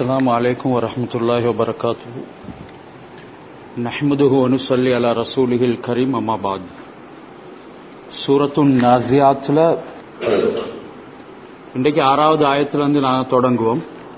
السلام عليكم ورحمة الله وبركاته نحمده ونصلي على رسوله الكريم أما بعد சூரத்துன் நாசியாத்தில் இன்றைக்கு ஆறாவது ஆயத்திலிருந்து நாங்கள் தொடங்குவோம்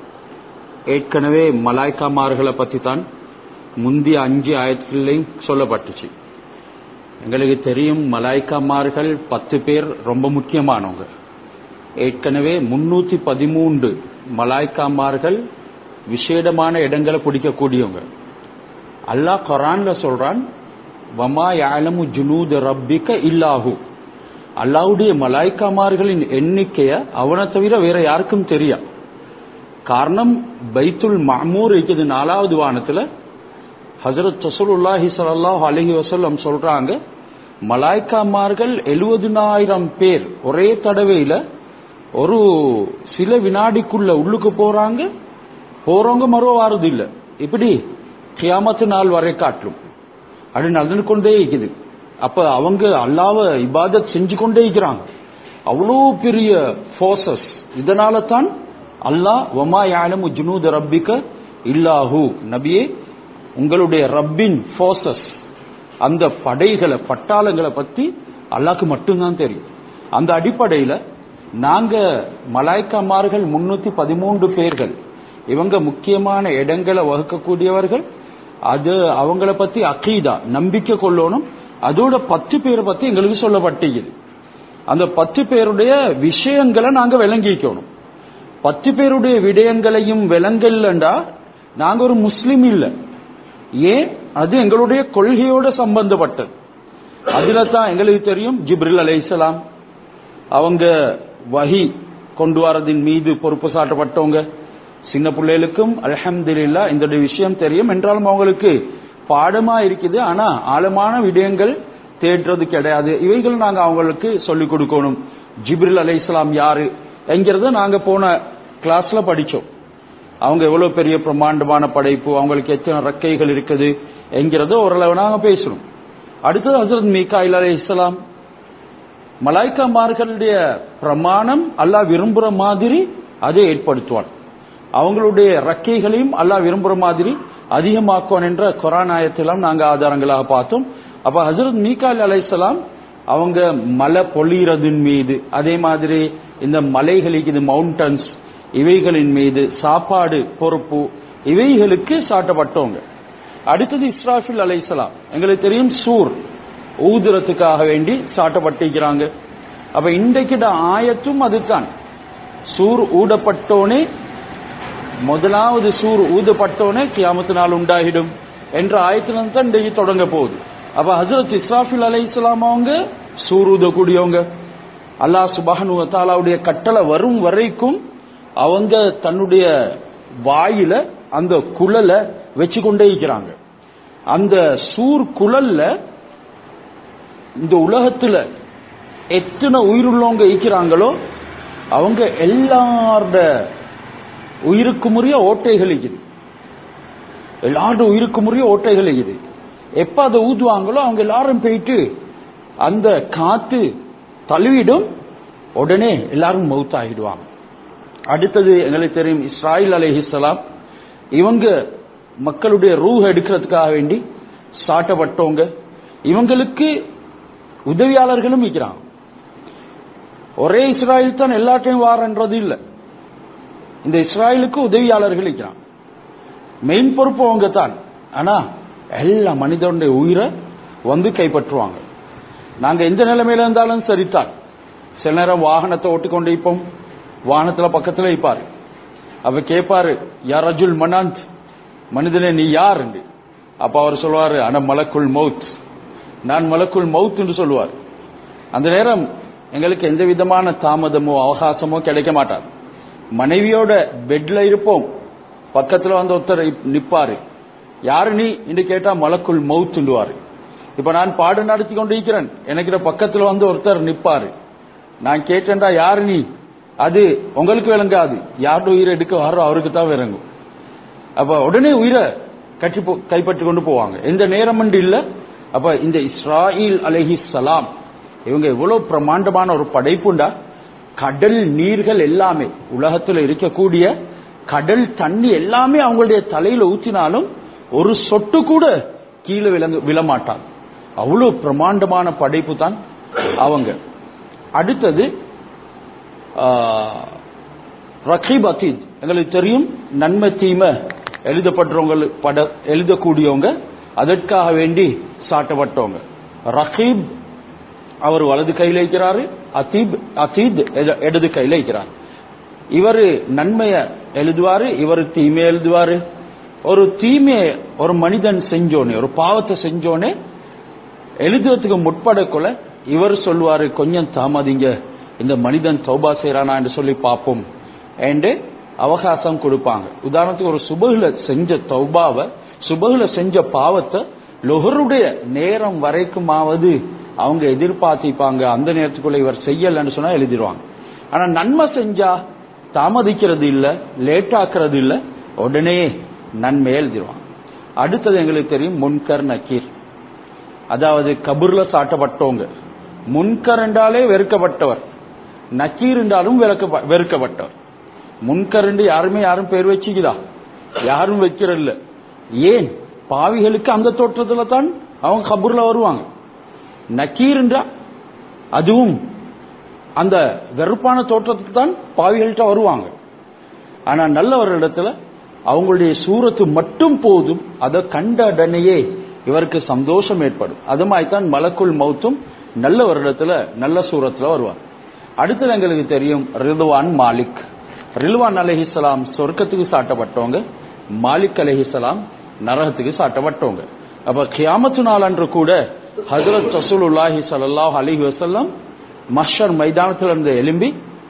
ஏற்கனவே மலாய்க்காமார்களை பற்றி தான் முந்தைய அஞ்சு ஆயத்திலையும் சொல்லப்பட்டுச்சு எங்களுக்கு தெரியும் மலாய்க்காமார்கள் பத்து பேர் ரொம்ப முக்கியமானவங்க ஏற்கனவே முன்னூத்தி பதிமூன்று மலாய்க்காமார்கள் விசேடமான இடங்களை பிடிக்கக்கூடியவங்க அல்லாஹ் குரான்ல சொல்றான் வமா யாலமு ஜுனூத ரப்பிக்க இல்லாஹு அல்லாவுடைய மலாய்க்காமார்களின் எண்ணிக்கைய அவனை தவிர வேற யாருக்கும் தெரியா காரணம் பைத்துல் மாமூர் இருக்குது நாலாவது வானத்துல ஹசரத் ரசூலுல்லாஹி ஸல்லல்லாஹு அலைஹி வஸல்லம் சொல்றாங்க மலாய்க்காமார்கள் எழுபதினாயிரம் பேர் ஒரே தடவையில ஒரு சில வினாடிக்குள்ள உள்ளுக்கு போறாங்க போறவங்க மறுவ வாரது இல்ல இப்படி கியாமத்து நாள் வரை காட்டும் அப்படி நடந்து கொண்டே இருக்குது அப்ப அவங்க அல்லாவ இபாதத் செஞ்சு கொண்டே இருக்கிறாங்க அவ்வளோ பெரிய ஃபோர்ஸஸ் இதனால தான் அல்லாஹ் வமா யானமு ஜுனூத ரப்பிக்க இல்லாஹு நபியே உங்களுடைய ரப்பின் ஃபோர்ஸஸ் அந்த படைகளை பட்டாளங்களை பத்தி அல்லாக்கு மட்டும்தான் தெரியும் அந்த அடிப்படையில நாங்க மலாய்க்காமார்கள் முன்னூத்தி பதிமூன்று பேர்கள் இவங்க முக்கியமான இடங்களை வகுக்கக்கூடியவர்கள் அது அவங்கள பத்தி அக்கீதா நம்பிக்கை கொள்ளணும் அதோட பத்து பேரை பத்தி எங்களுக்கு சொல்லப்பட்டிருக்குது அந்த பத்து பேருடைய விஷயங்களை நாங்க விளங்கிக்கணும் பத்து பேருடைய விடயங்களையும் விளங்கலண்டா நாங்க ஒரு முஸ்லிம் இல்லை ஏன் அது எங்களுடைய கொள்கையோட சம்பந்தப்பட்டது அதுல தான் எங்களுக்கு தெரியும் ஜிப்ரில் அலைசலாம் அவங்க வஹி கொண்டு வரதின் மீது பொறுப்பு சாட்டப்பட்டவங்க சின்ன பிள்ளைகளுக்கும் அலஹம்துல்லா இந்த விஷயம் தெரியும் என்றாலும் அவங்களுக்கு பாடமா இருக்குது ஆனா ஆழமான விடயங்கள் தேடுறது கிடையாது இவைகள் நாங்க அவங்களுக்கு சொல்லிக் கொடுக்கணும் ஜிப்ரில் அலை இஸ்லாம் யாரு என்கிறத நாங்க போன கிளாஸ்ல படிச்சோம் அவங்க எவ்வளவு பெரிய பிரம்மாண்டமான படைப்பு அவங்களுக்கு எத்தனை ரெக்கைகள் இருக்குது என்கிறத ஓரளவு நாங்க பேசணும் அடுத்தது ஹசரத் மீகாயில் அலை இஸ்லாம் மலாய்க்காமார்களுடைய பிரமாணம் அல்லாஹ் விரும்புற மாதிரி அதை ஏற்படுத்துவான் அவங்களுடைய ரக்கைகளையும் அல்லாஹ் விரும்புற மாதிரி அதிகமாக்குவான் என்ற கொரான் ஆயத்தெல்லாம் நாங்க ஆதாரங்களாக பார்த்தோம் அப்ப ஹசரத் மீகால் அலைசலாம் அவங்க மலை பொழியறதின் மீது அதே மாதிரி இந்த மலைகளுக்கு இது மவுண்டன்ஸ் இவைகளின் மீது சாப்பாடு பொறுப்பு இவைகளுக்கு சாட்டப்பட்டவங்க அடுத்தது இஸ்ராஃபில் அலைசலாம் எங்களுக்கு தெரியும் சூர் ஊதுறதுக்காக வேண்டி சாட்டப்பட்டிருக்கிறாங்க அப்ப இன்றைக்கு ஆயத்தும் அதுதான் சூர் ஊடப்பட்டோனே முதலாவது சூர் ஊதப்பட்டோனே கியாமத்து நாள் உண்டாகிடும் என்ற ஆயத்திலிருந்து தான் இன்றைக்கு தொடங்க போகுது அப்ப ஹசரத் இஸ்ராஃபில் அலை இஸ்லாம் அவங்க சூர் ஊதக்கூடியவங்க அல்லாஹ் சுபஹனு தாலாவுடைய கட்டளை வரும் வரைக்கும் அவங்க தன்னுடைய வாயில அந்த குழலை வச்சு கொண்டே இருக்கிறாங்க அந்த சூர் குழல்ல இந்த உலகத்துல எத்தனை உயிருள்ளவங்க இருக்கிறாங்களோ அவங்க எல்லாரோட உயிருக்கு முறைய ஓட்டைகள் இருக்குது எல்லாரோட உயிருக்கு முறைய ஓட்டைகள் இருக்குது எப்ப அதை ஊதுவாங்களோ அவங்க எல்லாரும் போயிட்டு அந்த காத்து தழுவிடும் உடனே எல்லாரும் மவுத் ஆகிடுவாங்க அடுத்தது எங்களுக்கு தெரியும் இஸ்ராயில் அலிஹிசலாம் இவங்க மக்களுடைய ரூஹ எடுக்கிறதுக்காக வேண்டி சாட்டப்பட்டவங்க இவங்களுக்கு உதவியாளர்களும் இருக்கிறாங்க ஒரே இஸ்ராயல் தான் எல்லாத்தையும் வாரன்றது இல்லை இந்த இஸ்ராயலுக்கு உதவியாளர்கள் இருக்கிறான் மெயின் பொறுப்பு அவங்க தான் ஆனா எல்லா மனிதனுடைய உயிரை வந்து கைப்பற்றுவாங்க நாங்க எந்த நிலைமையில இருந்தாலும் சரிதான் சில நேரம் வாகனத்தை ஓட்டிக்கொண்டு இப்போம் வாகனத்துல பக்கத்துல இப்பாரு அப்ப கேட்பாரு யார் அஜுல் மனாந்த் மனிதனே நீ யார் அப்ப அவர் சொல்லுவாரு அன மலக்குள் மவுத் நான் மலக்குள் மவுத் என்று சொல்லுவார் அந்த நேரம் எங்களுக்கு எந்த விதமான தாமதமோ அவகாசமோ கிடைக்க மாட்டார் மனைவியோட பெட்ல இருப்போம் பக்கத்துல வந்து ஒருத்தர் நிப்பாரு யாரு நீ என்று கேட்டா மலக்குள் மவுத்துண்டுவாரு இப்ப நான் பாடு நடத்தி கொண்டு இருக்கிறேன் எனக்கு பக்கத்துல வந்து ஒருத்தர் நிப்பாரு நான் கேட்டேன்டா யாரு நீ அது உங்களுக்கு விளங்காது யாரோட உயிரை எடுக்க வர்றோ அவருக்கு தான் விளங்கும் அப்ப உடனே உயிரை கட்டி கைப்பற்றி கொண்டு போவாங்க எந்த நேரம் இல்ல அப்ப இந்த இஸ்ராயில் அலஹி சலாம் இவங்க எவ்வளவு பிரமாண்டமான ஒரு படைப்புண்டா கடல் நீர்கள் எல்லாமே உலகத்தில் இருக்கக்கூடிய கடல் தண்ணி எல்லாமே அவங்களுடைய தலையில ஊத்தினாலும் ஒரு சொட்டு கூட கீழே விளங்க விழமாட்டாங்க அவ்வளவு பிரமாண்டமான படைப்பு தான் அவங்க அடுத்தது ரகீப் அதீத் எங்களுக்கு தெரியும் நன்மை தீமை எழுதப்படுறவங்க பட எழுதக்கூடியவங்க அதற்காக வேண்டி சாட்டப்பட்டவங்க ரகீப் அவர் வலது கையில் இருக்கிறாரு அதீப் அதீத் எத- இடது கையில் இருக்கிறார் இவரு நன்மைய எழுதுவாரு இவர் தீமையை எழுதுவாரு ஒரு தீமையை ஒரு மனிதன் செஞ்சோனே ஒரு பாவத்தை செஞ்சோனே எழுதுறதுக்கு முற்படக்குள்ள இவர் சொல்லுவாரு கொஞ்சம் தாமதிங்க இந்த மனிதன் தௌபா செய்யறானா என்று சொல்லி பார்ப்போம் என்று அவகாசம் கொடுப்பாங்க உதாரணத்துக்கு ஒரு சுபகுல செஞ்ச தௌபாவை சுபகுல செஞ்ச பாவத்தை லொஹருடைய நேரம் வரைக்குமாவது அவங்க எதிர்பார்த்திப்பாங்க அந்த நேரத்துக்குள்ள இவர் செய்யலன்னு சொன்னா எழுதிடுவாங்க ஆனா நன்மை செஞ்சா தாமதிக்கிறது இல்ல லேட் ஆக்குறது இல்ல உடனே நன்மையை எழுதிடுவாங்க அடுத்தது எங்களுக்கு தெரியும் முன்கர் நக்கீர் அதாவது கபூர்ல சாட்டப்பட்டவங்க முன்கர் என்றாலே வெறுக்கப்பட்டவர் நக்கீர் என்றாலும் வெறுக்க வெறுக்கப்பட்டவர் முன்கர் என்று யாருமே யாரும் பேர் வச்சுக்கிறா யாரும் வைக்கிறதில்ல ஏன் பாவிகளுக்கு அந்த தோற்றத்துல தான் அவங்க கபூர்ல வருவாங்க நக்கீர் என்றா அதுவும் அந்த வெறுப்பான தோற்றத்துக்கு தான் பாவிகள்கிட்ட வருவாங்க ஆனா நல்லவர்களிடத்துல அவங்களுடைய சூரத்து மட்டும் போதும் அதை கண்ட உடனேயே இவருக்கு சந்தோஷம் ஏற்படும் அது மாதிரி தான் மலக்குள் மௌத்தும் நல்ல வருடத்துல நல்ல சூரத்துல வருவார் அடுத்தது எங்களுக்கு தெரியும் ரிதுவான் மாலிக் ரில்வான் அலஹிசலாம் சொர்க்கத்துக்கு சாட்டப்பட்டவங்க மாலிக் அலஹிசலாம் நரகத்துக்கு சாட்டப்பட்டவங்க அப்ப கியாமத்து நாள் அன்று கூட ஹஜரத் ரசூலுல்லாஹி ஸல்லல்லாஹு அலைஹி வஸல்லம் மஹ்ஷர் மைதானத்துல இருந்து எழும்பி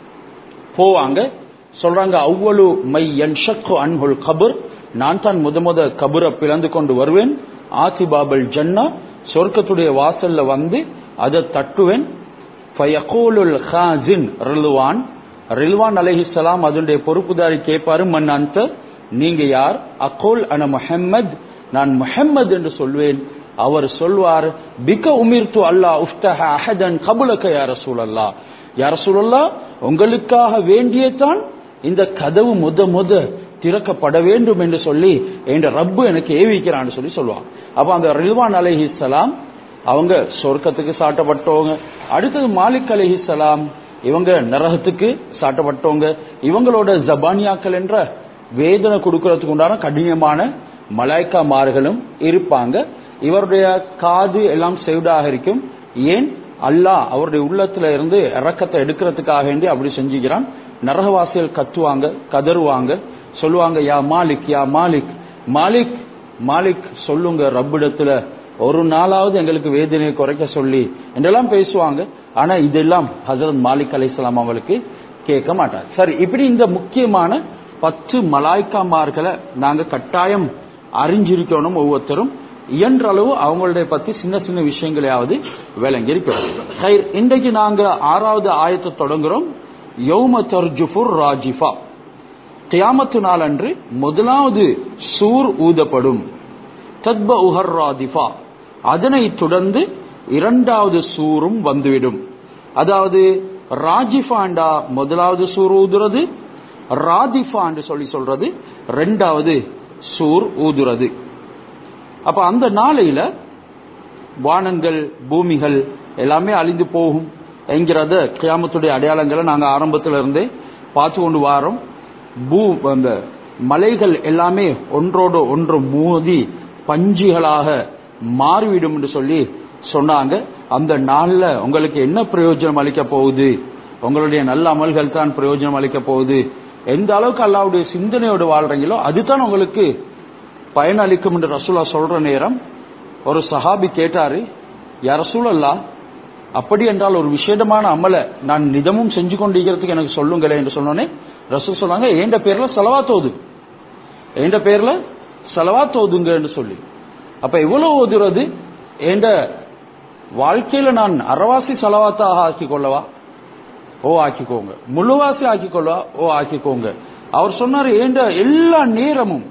போவாங்க சொல்றாங்க அவ்வளவு மை யன்ஷக்கு அன்ஹுல் கபர் நான் தான் முத முத கபரை பிளந்து கொண்டு வருவேன் ஆசிபாபல் ஜன்னா சொர்க்கத்துடைய வாசல்ல வந்து அதை தட்டுவேன் ஃபயகூலுல் ஹாசின் ரில்வான் ரில்வான் அலைஹிஸ்ஸலாம் அதனுடைய பொறுப்புதாரி கேட்பாரு மன் அந்த நீங்க யார் அகோல் அன முஹம்மத் நான் முஹம்மது என்று சொல்வேன் அவர் சொல்வார் பிக உமிர்த்து அல்லாஹ் உஃப்தஹ அஹதன் கபுலக யா ரசூலல்லாஹ் யா ரசூலல்லாஹ் உங்களுக்காக வேண்டியதான் இந்த கதவு முத முத திறக்கப்பட வேண்டும் என்று சொல்லி என்ற ரப்பு எனக்கு ஏவிக்கிறான்னு சொல்லி சொல்லுவாங்க அப்ப அந்த ரில்வான் அலைஹிஸ்ஸலாம் அவங்க சொர்க்கத்துக்கு சாட்டப்பட்டவங்க அடுத்தது மாலிக் அலைஹிஸ்ஸலாம் இவங்க நரகத்துக்கு சாட்டப்பட்டவங்க இவங்களோட ஜபானியாக்கள் என்ற வேதனை கொடுக்கறதுக்கு உண்டான கடினமான மலாய்க்காமார்களும் இருப்பாங்க இவருடைய காது எல்லாம் செவிடாக இருக்கும் ஏன் அல்லாஹ் அவருடைய உள்ளத்துல இருந்து இறக்கத்தை எடுக்கிறதுக்காக வேண்டி அப்படி செஞ்சுக்கிறான் நரகவாசிகள் கத்துவாங்க கதறுவாங்க சொல்லுவாங்க யா மாலிக் யா மாலிக் மாலிக் மாலிக் சொல்லுங்க ரப்பிடத்துல ஒரு நாளாவது எங்களுக்கு வேதனையை குறைக்க சொல்லி என்றெல்லாம் பேசுவாங்க ஆனா இதெல்லாம் ஹசரத் மாலிக் அலைஹிஸ்ஸலாம் அவங்களுக்கு கேட்க மாட்டார் சரி இப்படி இந்த முக்கியமான பத்து மலாய்க்காமார்களை நாங்க கட்டாயம் அறிஞ்சிருக்கணும் ஒவ்வொருத்தரும் இயன்ற அளவு அவங்களுடைய பத்தி சின்ன சின்ன விஷயங்களையாவது விளங்கி இருக்கிறோம் ஹைர், இன்றைக்கு நாங்க ஆறாவது ஆயத்தை தொடங்குறோம் யௌம தர்ஜுஃபுர் ராஜிஃபா கியாமத்து நாளன்று முதலாவது சூர் ஊதப்படும் தத்ப உஹர் ராதிஃபா அதனைத் தொடர்ந்து இரண்டாவது சூரும் வந்துவிடும் அதாவது ராஜிஃபாண்டா முதலாவது சூர் ஊதுறது ராதிஃபாண்டு சொல்லி சொல்றது ரெண்டாவது சூர் ஊதுறது அப்ப அந்த நாளையில வானங்கள் பூமிகள் எல்லாமே அழிந்து போகும் என்கிறத கியாமத்துடைய அடையாளங்களை நாங்க ஆரம்பத்துல இருந்தே பார்த்து கொண்டு வாரோம் பூ அந்த மலைகள் எல்லாமே ஒன்றோடு ஒன்று மோதி பஞ்சிகளாக மாறிவிடும் என்று சொல்லி சொன்னாங்க அந்த நாள்ல உங்களுக்கு என்ன பிரயோஜனம் அளிக்க போகுது உங்களுடைய நல்ல அமல்கள் தான் பிரயோஜனம் அளிக்க போகுது எந்த அளவுக்கு அல்லாவுடைய சிந்தனையோடு வாழ்றீங்களோ அதுதான் உங்களுக்கு பயனளிக்கும் என்று ரசூலா சொல்ற நேரம் ஒரு சஹாபி கேட்டாரு யார் ரசூலல்லா அப்படி என்றால் ஒரு விசேடமான அமலை நான் நிதமும் செஞ்சு கொண்டிருக்கிறதுக்கு எனக்கு சொல்லுங்களேன் என்று சொன்னோன்னே ரசூல் சொன்னாங்க என்ற பேர்ல செலவா தோது என்ற பேர்ல செலவா தோதுங்க என்று சொல்லி அப்ப எவ்வளவு ஓதுறது என்ற வாழ்க்கையில நான் அறவாசி செலவாத்தாக ஆக்கி கொள்ளவா ஓ ஆக்கிக்கோங்க முழுவாசி ஆக்கிக்கொள்ளவா ஓ ஆக்கிக்கோங்க அவர் சொன்னார் ஏண்ட எல்லா நேரமும்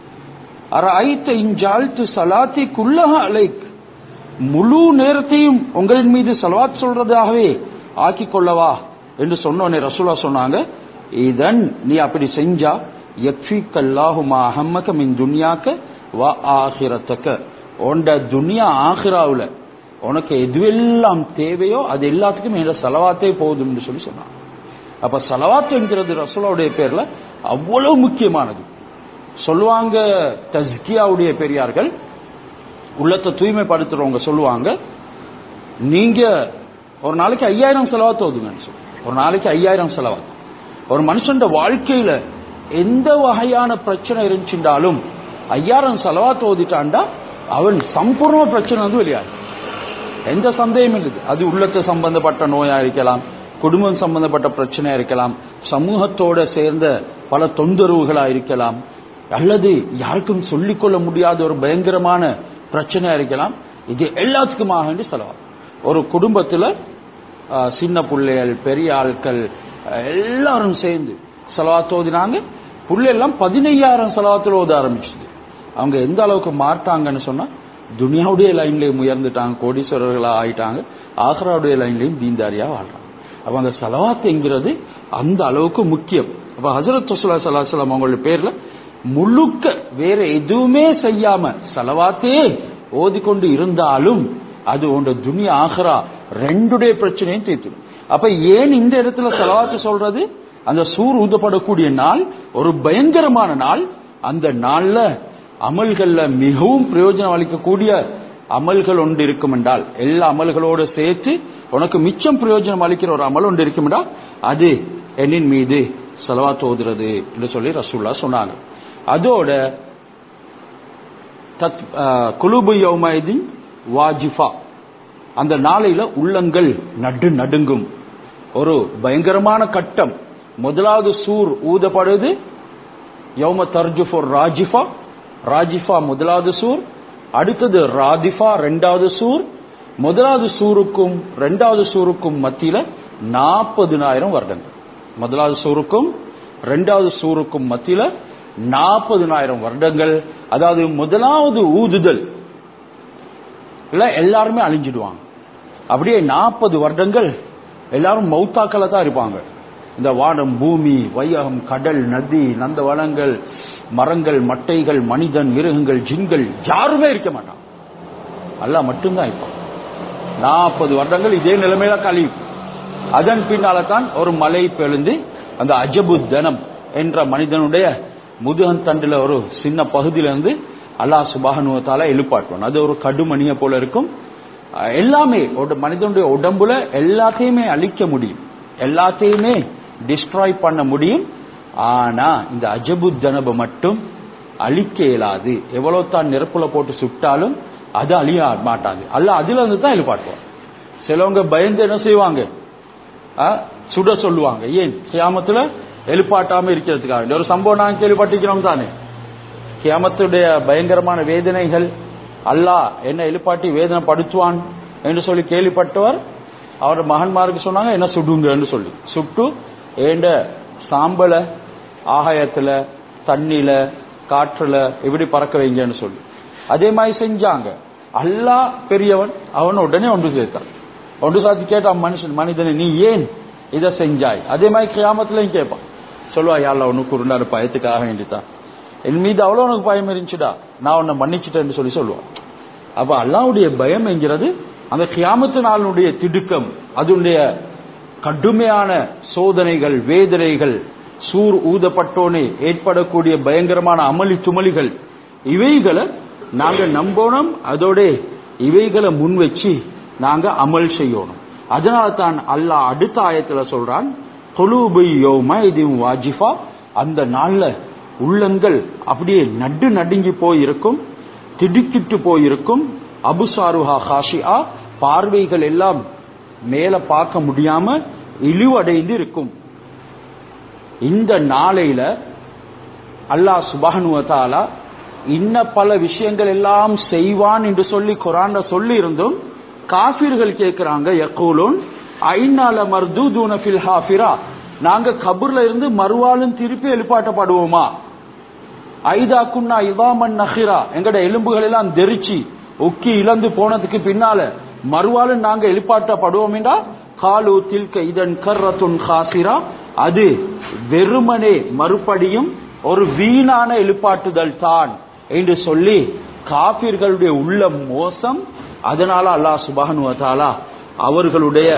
அற ஐத்த இஞ்சாழ்த்து சலாத்தி குல்லஹ அலைக் முழு நேரத்தையும் உங்களின் மீது சலவாத் சொல்றதாகவே ஆக்கிக் கொள்ளவா என்று சொன்னோனே ரசூலா சொன்னாங்க இதன் நீ அப்படி செஞ்சா யக்ஃபிக்கல்லாஹு மா அஹம்மக மின் துன்யாக்க வ ஆஹிரத்தக்க உண்ட துனியா ஆஹிராவுல உனக்கு எதுவெல்லாம் தேவையோ அது எல்லாத்துக்கும் மேல செலவாத்தே போதும்னு சொல்லி சொன்னான் அப்ப சலவாத் என்கிறது ரசூலாவுடைய பேர்ல அவ்வளவு முக்கியமானது சொல்லுவாங்க தஸ்கியாவுடைய பெரியார்கள் உள்ளத்தை தூய்மைப்படுத்துறவங்க சொல்லுவாங்க நீங்க ஒரு நாளைக்கு ஐயாயிரம் செலவாத்து ஓதுங்கன்னு சொல்லி ஒரு நாளைக்கு ஐயாயிரம் செலவாத்து ஒரு மனுஷன் வாழ்க்கையில எந்த வகையான பிரச்சனை இருந்துச்சுட்டாலும் ஐயாயிரம் செலவாத்து ஓதிட்டாண்டா அவன் சம்பூர்ண பிரச்சனை வந்து வெளியாது எந்த சந்தேகமும் இல்லை அது உள்ளத்தை சம்பந்தப்பட்ட நோயா இருக்கலாம் குடும்பம் சம்பந்தப்பட்ட பிரச்சனையா இருக்கலாம் சமூகத்தோட சேர்ந்த பல தொந்தரவுகளா இருக்கலாம் அல்லது யாருக்கும் சொல்லிக்கொள்ள முடியாத ஒரு பயங்கரமான பிரச்சனையா இருக்கலாம் இது எல்லாத்துக்குமாக வேண்டி செலவா ஒரு குடும்பத்துல ஆஹ், சின்ன பிள்ளைகள் பெரிய ஆட்கள் ஆஹ், எல்லாரும் சேர்ந்து செலவாத்து ஓதினாங்க புள்ளையெல்லாம் பதினையாயிரம் செலவாத்துல ஓத ஆரம்பிச்சுது அவங்க எந்த அளவுக்கு மாட்டாங்கன்னு சொன்னா துனியாவுடைய லைன்லயும் உயர்ந்துட்டாங்க கோடீஸ்வரர்களா ஆயிட்டாங்க ஆக்ராவுடைய லைன்லயும் தீன்தாரியா வாழ்றாங்க அப்ப அந்த செலவாத்துங்கிறது அந்த அளவுக்கு முக்கியம் அப்ப ஹசரத் ரசூலுல்லாஹி ஸல்லல்லாஹு அலைஹி வஸல்லம் அவங்களுடைய பேர்ல முழுக்க வேற எதுவுமே செய்யாம செலவாத்தே ஓதிக்கொண்டு இருந்தாலும் அது உண்ட துனியா ஆஹ்ரா ரெண்டுடைய பிரச்சனையும் தீர்த்துடும் அப்ப ஏன் இந்த இடத்துல செலவாத்து சொல்றது அந்த சூர் ஊதப்படக்கூடிய நாள் ஒரு பயங்கரமான நாள் அந்த நாள்ல அமல்கள்ல மிகவும் பிரயோஜனம் அளிக்கக்கூடிய அமல்கள் ஒன்று இருக்கும் என்றால் எல்லா அமல்களோடு சேர்த்து உனக்கு மிச்சம் பிரயோஜனம் அளிக்கிற ஒரு அமல் ஒன்று இருக்கும் என்றால் அது என்னின் மீது செலவாத்து ஓதுறது என்று சொல்லி ரசூல்லா சொன்னாங்க அதோட தத் குலுபு யௌமைதின் வாஜிஃபா அந்த நாளையில உள்ளங்கள் நடு நடுங்கும் ஒரு பயங்கரமான கட்டம் முதலாவது சூர் ஊதப்படுது யௌம தர்ஜுஃபோர் ராஜிஃபா ராஜிஃபா முதலாவது சூர் அடுத்தது ராதிஃபா ரெண்டாவது சூர் முதலாவது சூருக்கும் ரெண்டாவது சூருக்கும் மத்தியில நாற்பதுனாயிரம் வருடங்கள் முதலாவது சூருக்கும் ரெண்டாவது சூருக்கும் மத்தியில நாற்பதுனாயிரம் வருடங்கள் அதாவது முதலாவது ஊதுதல் இல்ல எல்லாருமே அழிஞ்சிடுவாங்க அப்படியே நாற்பது வருடங்கள் எல்லாரும் மௌத்தாக்கள தான் இருப்பாங்க இந்த வானம் பூமி வையகம் கடல் நதி நந்த வனங்கள் மரங்கள் மட்டைகள் மனிதன் மிருகங்கள் ஜின்கள் யாருமே இருக்க மாட்டான் அல்லாஹ் மட்டும்தான் இருப்பான் நாற்பது வருடங்கள் இதே நிலைமையில கழியும் அதன் பின்னால தான் ஒரு மலை பெழுந்து அந்த அஜபு தனம் என்ற மனிதனுடைய முதுகன் தண்டுல ஒரு சின்ன பகுதியிலிருந்து அல்லாஹ் சுபானுவத்தால எழுப்பாட்டுவான் அது ஒரு கடுமணியை போல இருக்கும் அஹ் எல்லாமே ஒரு மனிதனுடைய உடம்புல எல்லாத்தையுமே அழிக்க முடியும் எல்லாத்தையுமே டிஸ்ட்ராய் பண்ண முடியும் ஆனா இந்த அஜபு தனப மட்டும் அழிக்க இயலாது எவ்வளவு தான் நெருப்புல போட்டு சுட்டாலும் அது அழிய மாட்டாது அல்ல அதுல இருந்து தான் எழுப்பாட்டுவான் சிலவங்க பயந்து என்ன செய்வாங்க ஆ, சுட சொல்லுவாங்க ஏன் கியாமத்துல எழுப்பாட்டாம இருக்கிறதுக்காக இந்த ஒரு சம்பவம் நாங்க கேள்விப்பட்டிருக்கிறோம் தானே கியாமத்துடைய பயங்கரமான வேதனைகள் அல்லாஹ் என்ன எழுப்பாட்டி வேதனை படுத்துவான் என்று சொல்லி கேள்விப்பட்டவர் அவர் மகன்மாருக்கு சொன்னாங்க என்ன சுடுங்கன்னு சொல்லி சுட்டு ஏண்ட சாம்பல ஆகாயத்துல தண்ணில காற்றுல இப்படி பறக்க வைங்கன்னு சொல்லி அதே மாதிரி செஞ்சாங்க அல்லாஹ் பெரியவன் அவன் உடனே ஒன்று சேர்த்தான் ஒன்று சாத்தி கேட்டான் மனுஷன் மனிதனை நீ ஏன் இதை செஞ்சாய் அதே மாதிரி கியாமத்துலயும் கேட்பான் சொல்லுவா யாழ்ல உனக்கு உருண்டாரு பயத்துக்காக வேண்டித்தான் என் மீது அவ்வளவு உனக்கு பயம் இருந்துச்சுடா நான் உன்னை மன்னிச்சிட்டேன்னு சொல்லி சொல்லுவான் அப்ப அல்லாவுடைய பயம் என்கிறது அந்த கியாமத்து நாளுடைய திடுக்கம் அதனுடைய கடுமையான சோதனைகள் வேதனைகள் சூர் ஊதப்பட்டோனே ஏற்படக்கூடிய பயங்கரமான அமளி துமளிகள் இவைகளை நாங்க நம்பணும் அதோட இவைகளை முன் வச்சு நாங்க அமல் செய்யணும் அதனால தான் அல்லாஹ் அடுத்த ஆயத்துல சொல்றான் தொழுபை யோம இது வாஜிஃபா அந்த நாள்ல உள்ளங்கள் அப்படியே நடு நடுங்கி போயிருக்கும் திடுக்கிட்டு போயிருக்கும் அபுசாருஹா ஹாஷியா பார்வைகள் எல்லாம் மேல பார்க்க முடியாம இழிவடைந்து இருக்கும் இந்த நாளையில அல்லாஹ் சுபஹனுவத்தாலா இன்ன பல விஷயங்கள் எல்லாம் செய்வான் என்று சொல்லி குரான்ல சொல்லி இருந்தும் காபிர்கள் கேட்கிறாங்க யக்கூலுன் ஐநால மர்தூதுன ஃபில் ஹாஃபிரா நாங்க கபூர்ல இருந்து மறுவாளும் திருப்பி எழுப்பாட்டப்படுவோமா ஐதா குன்னா இவாமன் நஹிரா எங்கட எலும்புகள் எல்லாம் தெரிச்சு உக்கி இழந்து போனதுக்கு பின்னால மறுவாளும் நாங்க எழுப்பாட்டப்படுவோம் என்றா காலு தில்க இதன் கர்ரத்துன் ஹாசிரா அது வெறுமனே மறுபடியும் ஒரு வீணான எழுப்பாட்டுதல் தான் என்று சொல்லி காபிர்களுடைய உள்ள மோசம் அதனால அல்லாஹ் சுபானு தாலா அவர்களுடைய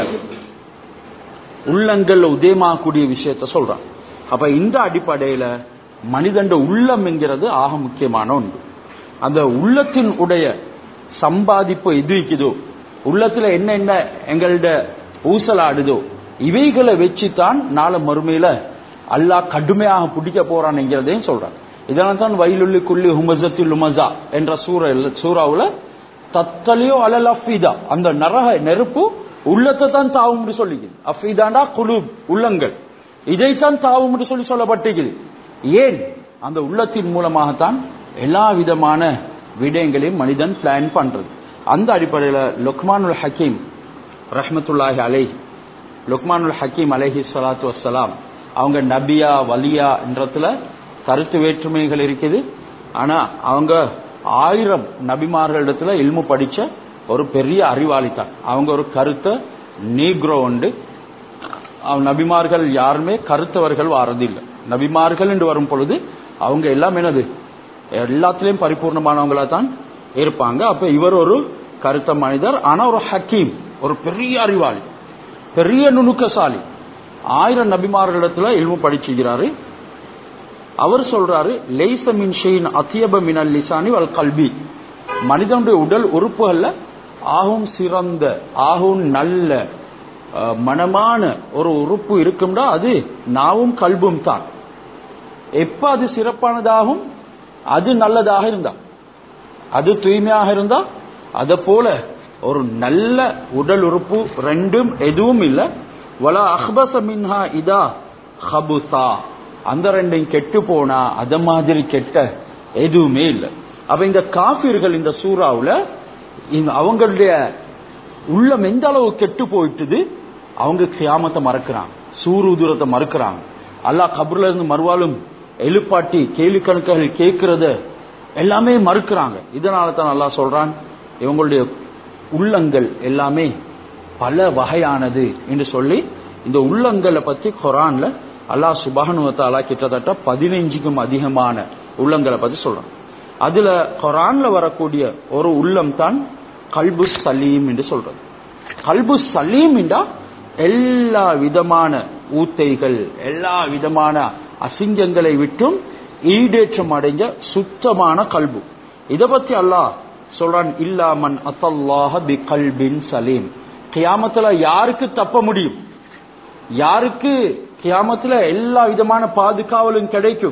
உள்ளங்கள்ல உதயமாகக்கூடிய விஷயத்த சொல்றான் அப்ப இந்த அடிப்படையில மனிதண்ட உள்ளம் என்கிறது ஆக முக்கியமான ஒன்று அந்த உள்ளத்தின் உடைய சம்பாதிப்பு எது இருக்குதோ உள்ளத்துல என்ன என்ன எங்கள்ட ஊசலாடுதோ இவைகளை வச்சுதான் நாளை மறுமையில அல்லாஹ் கடுமையாக பிடிக்க போறான் என்கிறதையும் சொல்றான் இதனால தான் வயலுள்ளி குள்ளி ஹுமசத்தில் உமசா என்ற சூற சூறாவுல தத்தலியோ அலல் அஃபீதா அந்த நரக நெருப்பு உள்ளத்தை தான் தாவும் சொல்லிக்குது அஃபீதாண்டா குழு உள்ளங்கள் இதைத்தான் தாவும் என்று சொல்லி சொல்லப்பட்டிருக்குது ஏன் அந்த உள்ளத்தின் மூலமாகத்தான் எல்லா விதமான விடயங்களையும் மனிதன் பிளான் பண்றது அந்த அடிப்படையில் லுக்மானுல் ஹக்கீம் ரஹ்மத்துல்லாஹி அலை லுக்மானுல் ஹக்கீம் அலைஹி ஸலாத்து வஸ்ஸலாம் அவங்க நபியா வலியா என்றதுல கருத்து வேற்றுமைகள் இருக்குது ஆனா அவங்க ஆயிரம் நபிமார்களிடத்துல இல்மு படிச்ச ஒரு பெரிய அறிவாளி தான் அவங்க ஒரு கருத்தை நீக்ரோ உண்டு அவ- நபிமார்கள் யாருமே கருத்தவர்கள் வாரதில்லை நபிமார்கள் என்று வரும் பொழுது அவங்க எல்லாம் என்னது எல்லாத்திலையும் பரிபூர்ணமானவங்களா தான் இருப்பாங்க அப்ப இவர் ஒரு கருத்த மனிதர் ஆனா ஒரு ஹக்கீம் ஒரு பெரிய அறிவாளி பெரிய நுணுக்கசாலி ஆயிரம் நபிமார்களிடத்துல இல்மு படிச்சுக்கிறாரு அவர் சொல்றாரு லைச மின் ஷெயின் அத்தியப மினல் லிசானி வல் கல்வி மனிதனுடைய உடல் உறுப்புகள்ல ஆகும் சிறந்த ஆகும் நல்ல அஹ், மனமான ஒரு உறுப்பு இருக்கும்னா அது நாவும் கல்பும் தான் எப்ப அது சிறப்பானதாகும் அது நல்லதாக இருந்தா அது தூய்மையாக இருந்தா அத போல ஒரு நல்ல உடல் உறுப்பு ரெண்டும் எதுவும் இல்ல வலா அஹ்பச மின்ஹா இதா ஹபுசா அந்த ரெண்டையும் கெட்டு போனா அத மாதிரி கெட்ட எதுவுமே இல்ல அப்ப இந்த காபிர்கள் இந்த சூறாவுல இந்த அவங்களுடைய உள்ளம் எந்த அளவு கெட்டு போயிட்டுது அவங்க கியாமத்தை மறக்கிறாங்க சூரு தூரத்தை மறுக்கிறாங்க அல்லாஹ் கபர்ல இருந்து மறுவாலும் எழுப்பாட்டி கேள்வி கணக்குகள் கேட்கறத எல்லாமே மறுக்கிறாங்க இதனால தான் அல்லாஹ் சொல்றான் இவங்களுடைய உள்ளங்கள் எல்லாமே பல வகையானது என்று சொல்லி இந்த உள்ளங்களை பத்தி குரான்ல அல்லாஹ் சுபஹானு தஆலா கிட்டத்தட்ட பதினைஞ்சுக்கும் அதிகமான உள்ளங்களை பத்தி சொல்றான் அதுல குரான்ல வரக்கூடிய ஒரு உள்ளம் தான் கல்பு சலீம் என்று சொல்றது கல்பு சலீம் என்றா எல்லா விதமான ஊத்தைகள் எல்லா விதமான அசிங்கங்களை விட்டும் ஈடேற்றம் அடைஞ்ச சுத்தமான கல்பு இத பத்தி அல்லாஹ் சொல்றான் இல்லாமன் அத்தல்லாஹ பி கல்பின் சலீம் கியாமத்துல யாருக்கு தப்ப முடியும் யாருக்கு கியாமத்துல எல்லா விதமான பாதுகாவலும் கிடைக்கும்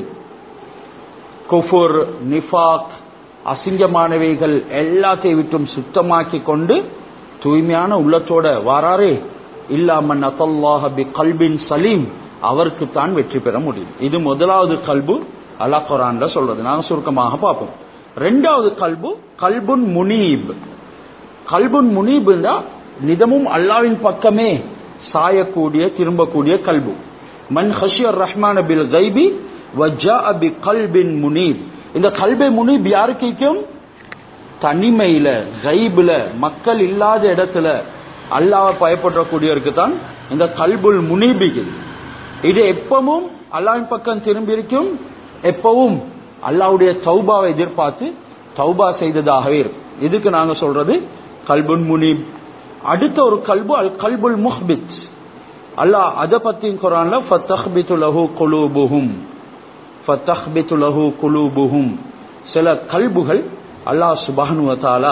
குஃபுர் நிஃபாக் அசிங்கமானவைகள் எல்லாத்தையும் விட்டும் சுத்தமாக்கி கொண்டு தூய்மையான உள்ளத்தோட வாராரே இல்லாமன் அத்தல்லாஹ பி கல்பின் சலீம் அவருக்கு தான் வெற்றி பெற முடியும் இது முதலாவது கல்பு அல்லாஹ் குரான்ல சொல்றது நாங்க சுருக்கமாக பார்ப்போம் ரெண்டாவது கல்பு கல்புன் முனீப் கல்புன் முனீப் நிதமும் அல்லாவின் பக்கமே சாயக்கூடிய திரும்பக்கூடிய கல்பு மன் ஹஷியர் ரஹ்மான பில் கைபி வஜா பி கல்பின் முனீப் இந்த கல்பை முனீப் யாருக்கு இருக்கும் தனிமையில கைபுல மக்கள் இல்லாத இடத்துல அல்லாஹ் பயப்படக்கூடியவருக்கு தான் இந்த கல்புல் முனீபிக்கு இது எப்பவும் அல்லாஹ்வின் பக்கம் திரும்பி இருக்கும் எப்பவும் அல்லாஹ்வுடைய தௌபாவை எதிர்பார்த்து தௌபா செய்ததாகவே இருக்கும் இதுக்கு நாங்க சொல்றது கல்புல் முனீப் அடுத்த ஒரு கல்பு அல் கல்புல் முஹ்பித் அல்லாஹ் அத பத்தியும் குரான்ல ஃபத்தஹ்பித்து லஹு குலூபுஹும் ஃபத்தஹ்பித்து லஹு குலூபுஹும் சில கல்புகள் அல்லாஹ் சுப்ஹானஹு வ தஆலா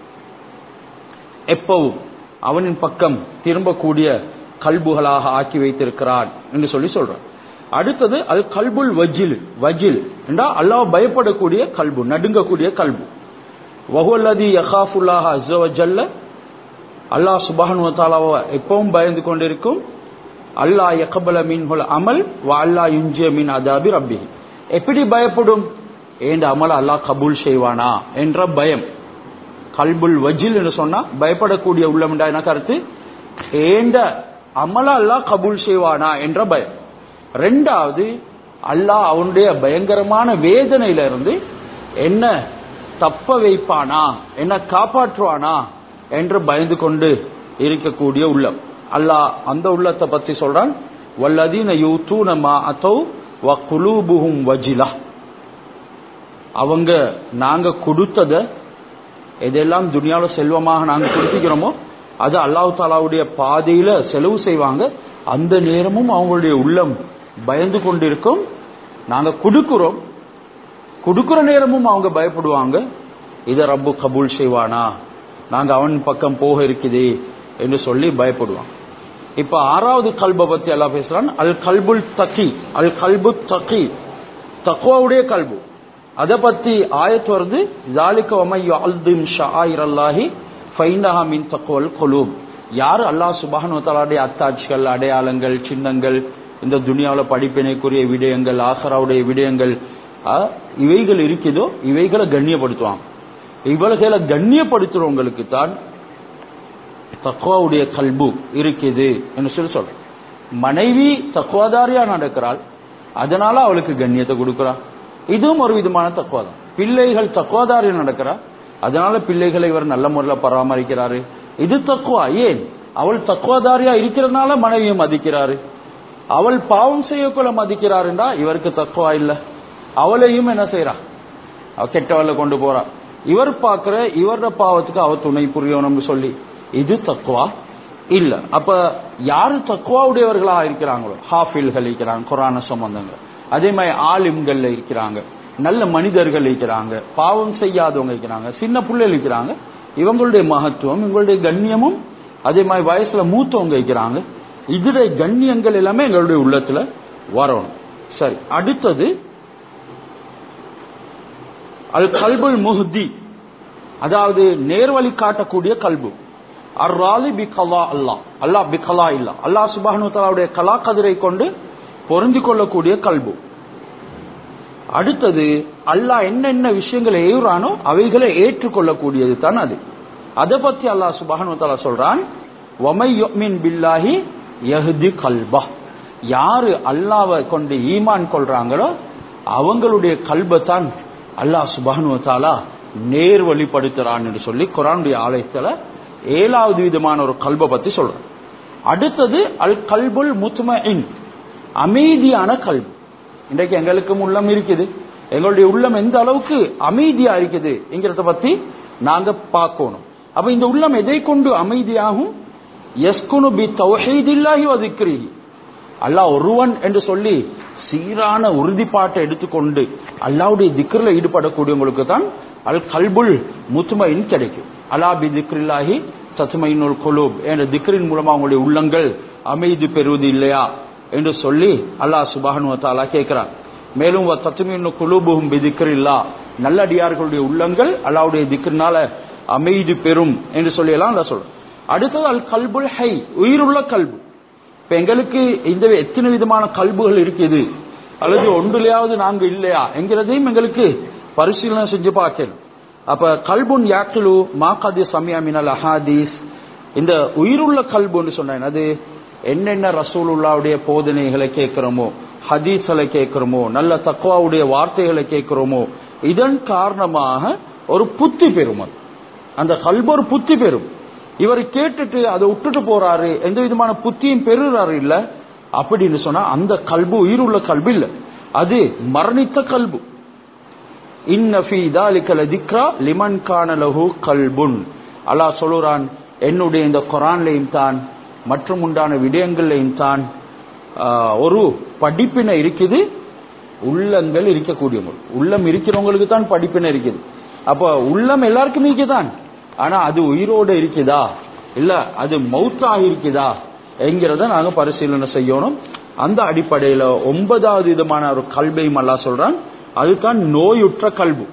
எப்பவும் அவனின் பக்கம் திரும்பக்கூடிய கல்புகளாக ஆக்கி வைத்திருக்கிறான் என்று சொல்லி சொல்றான் அடுத்தது அல் கல்புல் வஜில் வஜில் என்றா அல்லாஹ் பயப்படக்கூடிய கல்பு நடுங்கக்கூடிய கல்பு வஹுவல்லதி யஹாஃபுல்லாஹ அஸ்ஸ வ ஜல்ல அல்லாஹ் சுப்ஹானஹு வ தஆலாவை எப்பவும் பயந்து கொண்டிருக்கும் அல்லாஹ் யக்பல மின்ஹுல் அமல் வ அல்லாஹ் யுன்ஜிய மின் அதாபி ரப்பிஹி எப்படி பயப்படும் ஏண்ட அமல் அல்லாஹ் கபூல் செய்வானா என்ற பயம் கல்புல் வஜில் என்று சொன்னா பயப்படக்கூடிய உள்ளம் என்ன கருத்து ஏண்ட அமல அல்லாஹ் கபூல் செய்வானா என்ற பயம் ரெண்டாவது அல்லாஹ் அவனுடைய பயங்கரமான வேதனையில இருந்து என்ன தப்ப வைப்பானா என்ன காப்பாற்றுவானா என்று பயந்து கொண்டு இருக்கக்கூடிய உள்ளம் அல்லாஹ் அந்த உள்ளத்தை பத்தி சொல்றான் வல்லதீன யூத்தூன மா அத்தௌ வ குலூபுஹும் வஜிலா அவங்க நாங்க கொடுத்தத எதெல்லாம் துனியால செல்வமாக நாங்க கொடுத்துக்கிறோமோ அது அல்லாஹ் தாலாவுடைய பாதையில செலவு செய்வாங்க அந்த நேரமும் அவங்களுடைய உள்ளம் பயந்து கொண்டிருக்கும் நாங்க கொடுக்கிறோம் கொடுக்கிற நேரமும் அவங்க பயப்படுவாங்க இதை ரப்பு கபூல் செய்வானா நாங்க அவன் பக்கம் போக இருக்குதே என்று சொல்லி பயப்படுவாங்க இப்ப ஆறாவது கல்பை பத்தி எல்லாம் பேசுறான் அல் கல்புல் தக்கி அல் கல்பு தக்கி தக்குவாவுடைய கல்பு அதை பத்தி ஆயத்து வருது ஜாலிக்க ஒமையு அல்திம் ஷாயிர் அல்லாஹி ஃபைனஹா மின் தக்குவல் கொலூப் யார் அல்லாஹ் சுபஹானு தஆலாவுடைய அத்தாட்சிகள் அடையாளங்கள் சின்னங்கள் இந்த துனியாவில் படிப்பினைக்குரிய விடயங்கள் ஆசராவுடைய விடயங்கள் ஆ, இவைகள் இருக்குதோ இவைகளை கண்ணியப்படுத்துவாங்க இவர்களை கண்ணியப்படுத்துறவங்களுக்கு தான் தக்குவாவுடைய கல்பு இருக்குது என்று சொல்லி சொல்றேன் மனைவி தக்குவாதாரியா நடக்கிறாள் அதனால அவளுக்கு கண்ணியத்தை கொடுக்கிறா இதுவும் ஒரு விதமான தக்குவா தான் பிள்ளைகள் தக்குவாதாரியா நடக்கிறா அதனால பிள்ளைகளை இவர் நல்ல முறையில் பராமரிக்கிறாரு இது தக்குவா ஏன் அவள் தக்குவாதாரியா இருக்கிறதுனால மனைவியை மதிக்கிறாரு அவள் பாவம் செய்யக்குள்ள மதிக்கிறாருண்டா இவருக்கு தக்குவா இல்ல அவளையும் என்ன செய்யறா அவ கெட்டவள கொண்டு போறா இவர் பார்க்கிற இவரோட பாவத்துக்கு அவ துணை புரியணும்னு சொல்லி இது தக்குவா இல்ல அப்ப யாரு தக்குவாவுடையவர்களா இருக்கிறாங்களோ ஹாஃபில்கள் இருக்கிறாங்க குரான சம்பந்தங்கள் அதே மாதிரி ஆலிம்கள் இருக்கிறாங்க நல்ல மனிதர்கள் இருக்கிறாங்க பாவம் செய்யாதவங்க இருக்கிறாங்க சின்ன பிள்ளைகள் இருக்கிறாங்க இவங்களுடைய மகத்துவம் இவங்களுடைய கண்ணியமும் அதே மாதிரி வயசுல மூத்தவங்க இருக்கிறாங்க இதுடைய கண்ணியங்கள் எல்லாமே எங்களுடைய உள்ளத்துல வரணும் சரி அடுத்தது அது கல்புல் முஹ்தி அதாவது நேர்வழி காட்டக்கூடிய கல்பு அர்ராலி பி கலா அல்லாஹ் அல்லாஹ் பி கலா இல்லா அல்லாஹ் சுபானு தலாவுடைய கலா கதிரை கொண்டு பொருந்தி கொள்ளக்கூடிய கல்பு அடுத்தது அல்லாஹ் என்னென்ன விஷயங்களை ஏவுறானோ அவைகளை ஏற்றுக்கொள்ளக்கூடியது தான் அது அதை பத்தி அல்லாஹ் சுபானு தலா சொல்றான் ஒமை யுமின் பில்லாஹி யஹ்தி கல்பா யாரு அல்லாவை கொண்டு ஈமான் கொள்றாங்களோ அவங்களுடைய கல்பை தான் அல்லாஹ் சுபானு தாலா நேர் வழிப்படுத்துறான் என்று சொல்லி குரானுடைய ஆலயத்துல ஏழாவது விதமான ஒரு கல்பை பத்தி சொல்றான் அடுத்தது அல் கல்புல் முத்மஇன் அமைதியான கல்பு இன்றைக்கு எங்களுக்கும் உள்ளம் இருக்குது எங்களுடைய உள்ளம் எந்த அளவுக்கு அமைதியா இருக்குது என்கிறத பத்தி நாங்க பார்க்கணும் அப்ப இந்த உள்ளம் எதை கொண்டு அமைதியாகும் எஸ்குனு பி தௌஹீதில்லாஹி வ திக்ரிஹி அல்லாஹ் ஒருவன் என்று சொல்லி சீரான உறுதிப்பாட்டை எடுத்துக்கொண்டு அல்லாவுடைய திக்ரில் ஈடுபடக்கூடியவங்களுக்கு தான் அல் கல்புல் முத்துமையின் கிடைக்கும் அலா பி திக்ரில்லாஹி தத்துமையினுள் குலூப் என்ற திக்ரின் மூலமா அவங்களுடைய உள்ளங்கள் அமைதி பெறுவது இல்லையா என்று சொல்லி அல்லாஹ் சுபானு தாலா கேட்கிறான் மேலும் தத்துமின்னு குலூபுகும் பிதிக்கிறில்லா நல்லடியார்களுடைய உள்ளங்கள் அல்லாவுடைய திக்ரினால அமைதி பெறும் என்று சொல்லி எல்லாம் அல்லா சொல்றோம் அடுத்தது அல் கல்புல் ஹை உயிருள்ள கல்பு இப்ப எங்களுக்கு இந்த எத்தனை விதமான கல்புகள் இருக்குது அல்லது ஒன்றுலையாவது நாங்க இல்லையா என்கிறதையும் எங்களுக்கு பரிசீலனை செஞ்சு பார்க்கணும் அப்ப கல்புன் யாக்கிலு மாகாதி சமியா மினல் அஹாதீஸ் இந்த உயிருள்ள கல்புன்னு சொன்னேன் அது என்னென்ன ரசூலுல்லாவுடைய போதனைகளை கேட்கிறோமோ ஹதீஸ்களை கேட்கிறோமோ நல்ல தக்குவாவுடைய வார்த்தைகளை கேட்கிறோமோ இதன் காரணமாக ஒரு புத்தி பெறும் அது அந்த கல்பு ஒரு புத்தி பெறும் இவர் கேட்டுட்டு அதை விட்டுட்டு போறாரு எந்த விதமான புத்தியும் பெறுறாரு இல்ல அப்படின்னு சொன்னா அந்த கல்பு உயிருள்ள கல்பு இல்ல அது மரணித்த கல்பு இன்ன ஃபீ தாலிக லதிக்ரா லிமன் கான லஹு கல்புன் அல்லாஹ் சொல்லுறான் என்னுடைய இந்த குரான்லையும் தான் மற்றும் உண்டான விடயங்கள்லையும் தான் ஆஹ், ஒரு படிப்பினை இருக்குது உள்ளங்கள் இருக்கக்கூடியவங்க உள்ளம் இருக்கிறவங்களுக்கு தான் படிப்பினை இருக்குது அப்ப உள்ளம் எல்லாருக்குமே இருக்குதான் ஆனா அது உயிரோட இருக்குதா இல்ல அது மௌத்தாக இருக்குதா என்கிறத நாங்க பரிசீலனை செய்யணும் அந்த அடிப்படையில ஒன்பதாவது விதமான ஒரு கல்வையும் அல்லா சொல்றான் அதுதான் நோயுற்ற கல்பு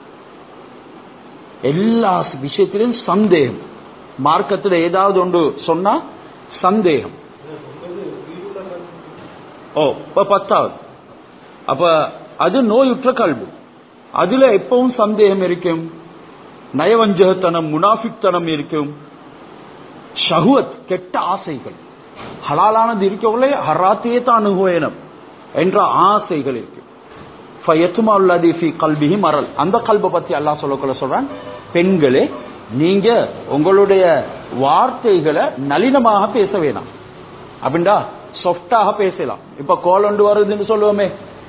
எல்லா விஷயத்திலும் சந்தேகம் மார்க்கத்தில் ஏதாவது ஒன்று சொன்னா சந்தேகம் ஓ இப்ப பத்தாவது அப்ப அது நோயுற்ற கல்வி அதுல எப்பவும் சந்தேகம் இருக்கும் நயவஞ்சகத்தனம் முனாஃபிக்தனம் இருக்கும் ஷஹுவத் கெட்ட ஆசைகள் ஹலாலானது இருக்கவில்லை ஹராத்தையே தான் அணுகுவேனம் என்ற ஆசைகள் இருக்கு ஃபயத்துமா உள்ளதி ஃபி கல்பிஹி மரல் அந்த கல்பை பத்தி அல்லாஹ் சொல்லக்குள்ள சொல்றான் பெண்களே நீங்க உங்களுடைய வார்த்தைகளை நளினமாக பேச வேணாம் அப்படின்டா சாஃப்டாக பேசலாம் இப்ப கோல் ஒன்று வருதுன்னு சொல்லுவோமே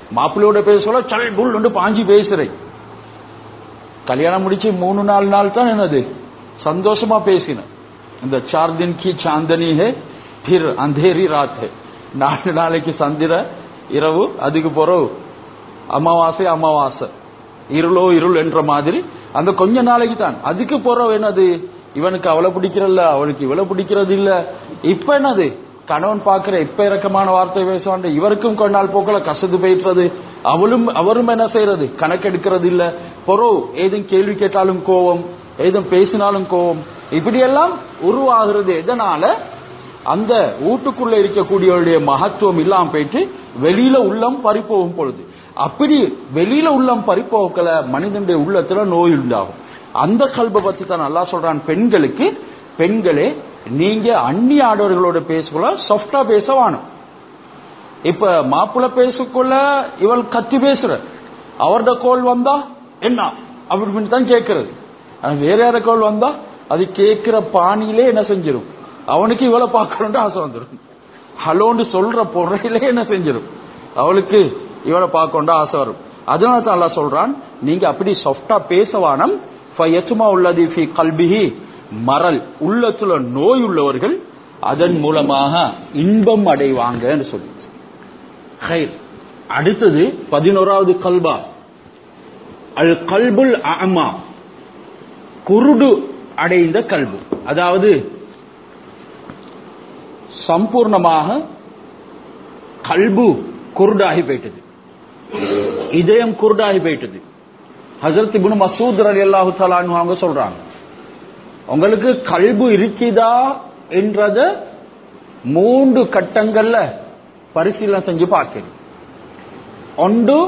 மாப்பிள்ளையோட பேச சொல்ல சல் புல் பாஞ்சி பேசுறேன் கல்யாணம் முடிச்சு மூணு நாலு நாள் தான் என்னது சந்தோஷமா பேசினேன் இந்த சார் தின் கி சாந்தனி ஹே பிர் அந்தேரி ராத் ஹே நாலு நாளைக்கு சந்திர இரவு அதுக்கு பிறகு அமாவாசை அமாவாசை இருளோ இருள் என்ற மாதிரி அந்த கொஞ்ச நாளைக்கு தான் அதுக்கு பிறகு என்னது இவனுக்கு அவளை பிடிக்கிறல்ல அவளுக்கு இவளை பிடிக்கிறது இல்ல இப்ப என்னது கணவன் பார்க்கிற இப்ப இறக்கமான வார்த்தை பேசுவான் இவருக்கும் கொஞ்ச நாள் போக்கல கசது போயிட்டுறது அவளும் அவரும் என்ன செய்யறது கணக்கெடுக்கிறது இல்ல பொறோ ஏதும் கேள்வி கேட்டாலும் கோவம் ஏதும் பேசினாலும் கோவம் இப்படியெல்லாம் உருவாகிறது எதனால அந்த வீட்டுக்குள்ள இருக்கக்கூடியவருடைய மகத்துவம் இல்லாம போயிட்டு வெளியில உள்ளம் பறிப்போகும் பொழுது அப்படி வெளியில உள்ளம் பறிப்போக்கல மனிதனுடைய உள்ளத்துல நோய் உண்டாகும் அந்த கல்பை பத்தி தான் நல்லா சொல்றான் பெண்களுக்கு பெண்களே நீங்க அந்நிய ஆடவர்களோட பேசக்குள்ள சாஃப்டா பேச வேணும் இப்ப மாப்பிள்ள பேசக்குள்ள இவள் கத்தி பேசுற அவரோட கோல் வந்தா என்ன அப்படின்னு தான் கேட்கறது வேற யார கோல் வந்தா அது கேட்கிற பாணியிலே என்ன செஞ்சிடும் அவனுக்கு இவளை பார்க்கணும்னு ஆசை வந்துடும் ஹலோன்னு சொல்ற பொறையிலே என்ன செஞ்சிடும் அவளுக்கு இவளை பார்க்கணும்னு ஆசை வரும் அதனால தான் அல்லா சொல்றான் நீங்க அப்படி சாஃப்டா பேசவானம் ஃபயத்துமா உள்ளது ஃபி கல்பிஹி மரல் உள்ளத்துல நோய் உள்ளவர்கள் அதன் மூலமாக இன்பம் அடைவாங்கன்னு சொல்லி ஹைர். அடுத்தது பதினோராவது கல்பா அல் கல்புல் அமா குருடு அடைந்த கல்பு அதாவது சம்பூர்ணமாக கல்பு குருடாகி போயிட்டது இதயம் குருடாகி போயிட்டது ஹசரத் இப்னு மசூத் ரலியல்லாஹு தஆலா அவங்க சொல்றாங்க உங்களுக்கு கல்பு இருக்குதா என்றத மூன்று கட்டங்கள்ல பரிசீலனை செஞ்சு பார்க்கணும் ஒன்று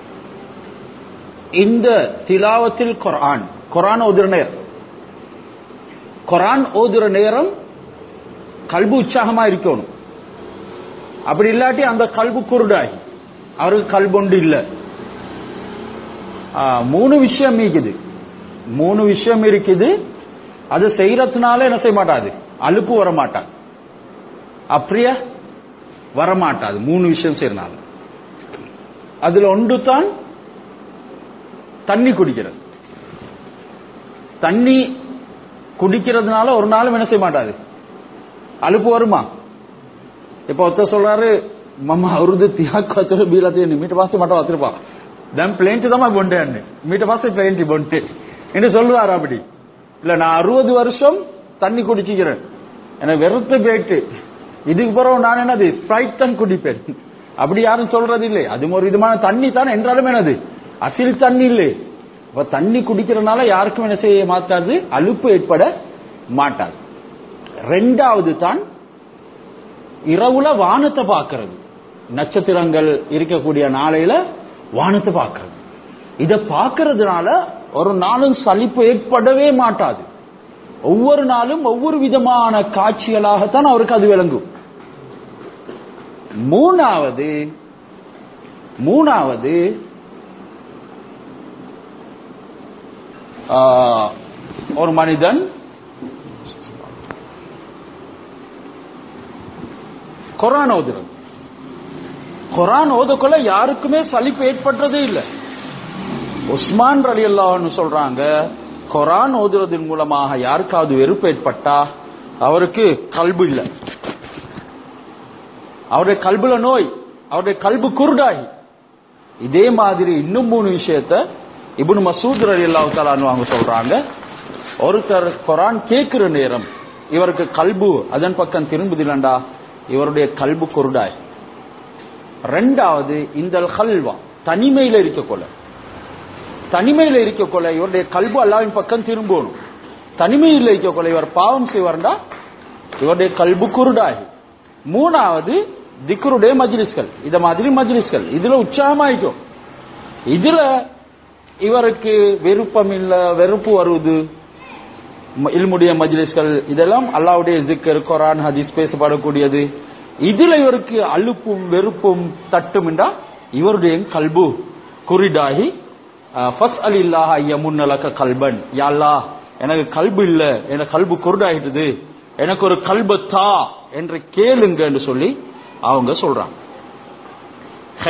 இந்த திலாவத்தில் குர்ஆன் குர்ஆன் ஓதுற நேரம் குர்ஆன் ஓதுற நேரம் கல்பு உற்சாகமா இருக்கணும் அப்படி இல்லாட்டி அந்த கல்பு குருடாகி அவருக்கு கல்பொண்டு இல்லை ஆ, மூணு விஷயம் இருக்குது மூணு விஷயம் இருக்குது அது செய்யறதுனால என்ன செய்ய மாட்டாது அலுப்பு வர மாட்டான் அப்படியே வரமாட்டாது மூணு விஷயம் செய்யறனால அதுல ஒன்று தான் தண்ணி குடிக்கிறது தண்ணி குடிக்கிறதுனால ஒரு நாளும் என்ன செய்ய மாட்டாது அலுப்பு வருமா இப்ப ஒருத்தர் சொல்றாரு මම අවුරුදු 30ක් වතර බීලා තියෙන මීට පස්සේ මට වතුර පා. දැන් ප්ලේන්ට් තමයි බොන්න යන්නේ. මීට පස්සේ ප්ලේන්ට් බොන්නේ. என்று சொல்லுவார் அப்படி இல்ல நான் அறுபது வருஷம் தண்ணி குடிச்சிக்கிறேன் எனக்கு வெறுத்து போயிட்டு இதுக்கு பிறகு நான் என்னது ஸ்ப்ரைட் தான் குடிப்பேன் அப்படி யாரும் சொல்றது இல்லை அது ஒரு விதமான தண்ணி தான் என்றாலும் என்னது அசில் தண்ணி இல்லை அப்ப தண்ணி குடிக்கிறதுனால யாருக்கும் என்ன செய்ய மாட்டாது அலுப்பு ஏற்பட மாட்டாது ரெண்டாவது தான் இரவுல வானத்தை பார்க்கிறது நட்சத்திரங்கள் இருக்கக்கூடிய நாளையில வானத்தை பார்க்கிறது இத பார்க்கறதுனால ஒரு நாளும் சலிப்பு ஏற்படவே மாட்டாது ஒவ்வொரு நாளும் ஒவ்வொரு விதமான காட்சிகளாகத்தான் அவருக்கு அது விளங்கும் மூணாவது மூணாவது ஆ, ஒரு மனிதன் குரான் ஓதுறது குரான் ஓதக்குள்ள யாருக்குமே சலிப்பு ஏற்பட்டதே இல்லை உஸ்மான் ரலி அல்லாஹ்னு சொல்றாங்க குரான் ஓதுறதன் மூலமாக யாருக்காவது வெறுப்பு ஏற்பட்டா அவருக்கு கல்பு இல்லை அவருடைய கல்புல நோய் அவருடைய கல்பு குருடாகி இதே மாதிரி இன்னும் மூணு விஷயத்த இப்னு மசூத் ரலி அல்லாஹ் தஆலான்னு அவங்க சொல்றாங்க ஒருத்தர் குரான் கேட்கிற நேரம் இவருக்கு கல்பு அதன் பக்கம் திரும்புதில்லண்டா இவருடைய கல்பு குருடாய் ரெண்டாவது இந்த ஹல்வா தனிமையில இருக்கக்கொள்ள தனிமையில இருக்கக்கொள்ள இவருடைய கல்பு அல்லாவின் பக்கம் திரும்பணும் தனிமையில் இருக்கக்கொள்ள இவர் பாவம் செய்வார்டா இவருடைய கல்பு குருடாகி மூணாவது திக்ருடைய மஜ்லிஸ்கள் இத மாதிரி மஜ்லிஸ்கள் இதுல உற்சாகமாயிக்கும் இதுல இவருக்கு விருப்பம் இல்ல வெறுப்பு வருவது ம- இல்முடைய மஜ்லிஸ்கள் இதெல்லாம் அல்லாவுடைய ஜிக்கர் குரான் ஹதீஸ் பேசப்படக்கூடியது இதுல இவருக்கு அலுப்பும் வெறுப்பும் தட்டும் என்றா இவருடைய கல்பு குரிடாகி ஃபஸ் அலில்லாஹ் ஐயமுன்னலக்க கல்பன் யாழ்லா எனக்கு கல்பு இல்ல எனக்கு கல்பு குருடாயிட்டுது எனக்கு ஒரு கல்பு தா என்று கேளுங்க என்று சொல்லி அவங்க சொல்றாங்க ஹை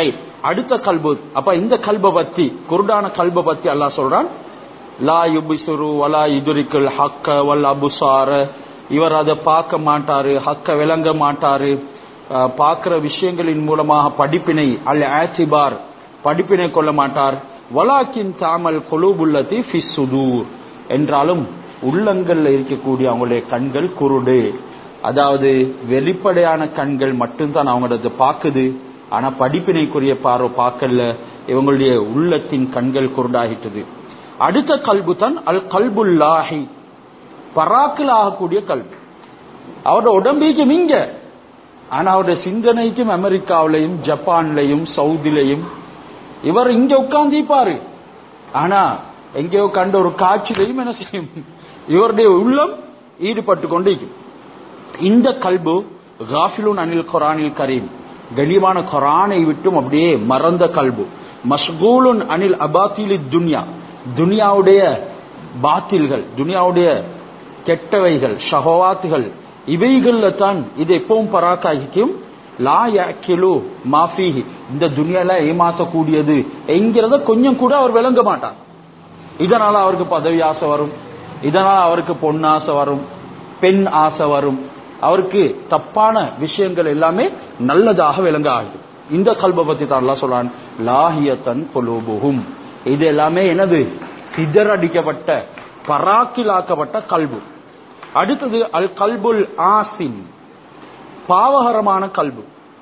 அடுத்த கல்பு அப்ப இந்த கல்ப பத்தி குருடான கல்ப பத்தி அல்லாஹ் சொல்றான் லா யுபிசுரு வலா யுதுரிக்குல் ஹக்க வல் அபுசார இவர் அதை பார்க்க மாட்டாரு ஹக்க விளங்க மாட்டாரு அஹ், பார்க்கிற விஷயங்களின் மூலமாக படிப்பினை அல் ஆசிபார் படிப்பினை கொள்ள மாட்டார் வலாக்கின் தாமல் கொலுபுல்லதி ஃபி சுதூர் என்றாலும் உள்ளங்கள்ல இருக்கக்கூடிய அவங்களுடைய கண்கள் குருடு அதாவது வெளிப்படையான கண்கள் மட்டும்தான் அவங்களது பார்க்குது ஆனா படிப்பினைக்குரிய பார்வை பார்க்கல இவங்களுடைய உள்ளத்தின் கண்கள் குருடாகிட்டது அடுத்த கல்பு தான் அல் கல்புல்லாஹி பராக்கில் ஆகக்கூடிய கல்வி அவரோட உடம்பீக்கும் இங்க ஆனா அவருடைய சிந்தனைக்கும் அமெரிக்காவிலையும் ஜப்பான்லையும் சவுதிலையும் இவர் இங்க உட்கார்ந்திப்பாரு ஆனா எங்கேயோ கண்ட ஒரு காட்சியிலையும் என்ன செய்யும் இவருடைய உள்ளம் ஈடுபட்டு கொண்டு இருக்கும். இந்த கல்பு காஃபிலுன் அனில் குரானில் கரீம் கண்ணியமான குரானை விட்டும் அப்படியே மறந்த கல்பு மஷ்கூலுன் அனில் அபாத்திலி துன்யா துனியாவுடைய பாத்தில்கள் துனியாவுடைய கெட்டவைகள் ஷஹவாத்துகள் இவைகள்ல தான் இது எப்பவும் பராக்காகிக்கும் லா யாக்கிலு மாஃபிஹி இந்த துனியால ஏமாத்தக்கூடியது என்கிறத கொஞ்சம் கூட அவர் விளங்க மாட்டார் இதனால அவருக்கு பதவி ஆசை வரும் இதனால அவருக்கு பொன் ஆசை வரும் பெண் ஆசை வரும் அவருக்கு தப்பான விஷயங்கள் எல்லாமே நல்லதாக விளங்க ஆகுது இந்த கல்ப பத்தி தான் அல்லாஹ் சொல்றான் லாஹியத்தன் கொலூபுகும் இது எல்லாமே எனது சிதறடிக்கப்பட்ட பராக்கிலாக்கப்பட்ட கல்பு அடுத்தது அல் கல்புல் ஆசின் பாவகரமான கல்பு